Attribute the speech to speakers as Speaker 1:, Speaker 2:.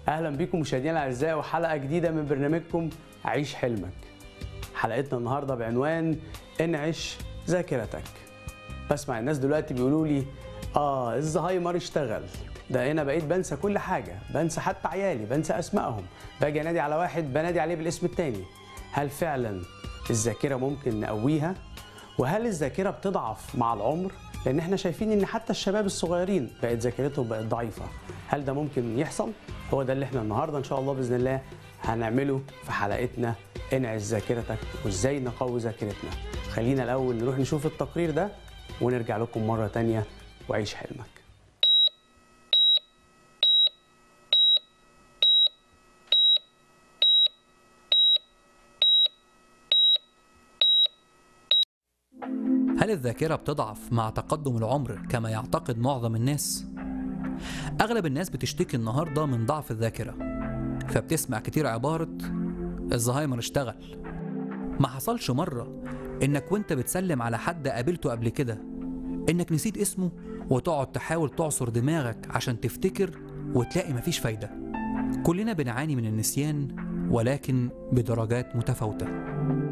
Speaker 1: اهلا بيكم مشاهدينا الاعزاء وحلقه جديده من برنامجكم عيش حلمك حلقتنا النهارده بعنوان انعش ذاكرتك بسمع الناس دلوقتي بيقولوا لي اه الزهايمر اشتغل ده انا بقيت بنسى كل حاجه بنسى حتى عيالي بنسى اسمائهم باجي انادي على واحد بنادي عليه بالاسم التاني هل فعلا الذاكره ممكن نقويها وهل الذاكره بتضعف مع العمر لان احنا شايفين ان حتى الشباب الصغيرين بقت ذاكرتهم بقت ضعيفه هل ده ممكن يحصل هو ده اللي احنا النهارده ان شاء الله باذن الله هنعمله في حلقتنا انعش ذاكرتك وازاي نقوي ذاكرتنا خلينا الاول نروح نشوف التقرير ده ونرجع لكم مره تانية وعيش حلمك
Speaker 2: هل الذاكرة بتضعف مع تقدم العمر كما يعتقد معظم الناس؟ أغلب الناس بتشتكي النهاردة من ضعف الذاكرة فبتسمع كتير عبارة الزهايمر اشتغل ما حصلش مرة إنك وإنت بتسلم على حد قابلته قبل كده إنك نسيت اسمه وتقعد تحاول تعصر دماغك عشان تفتكر وتلاقي مفيش فايدة كلنا بنعاني من النسيان ولكن بدرجات متفاوتة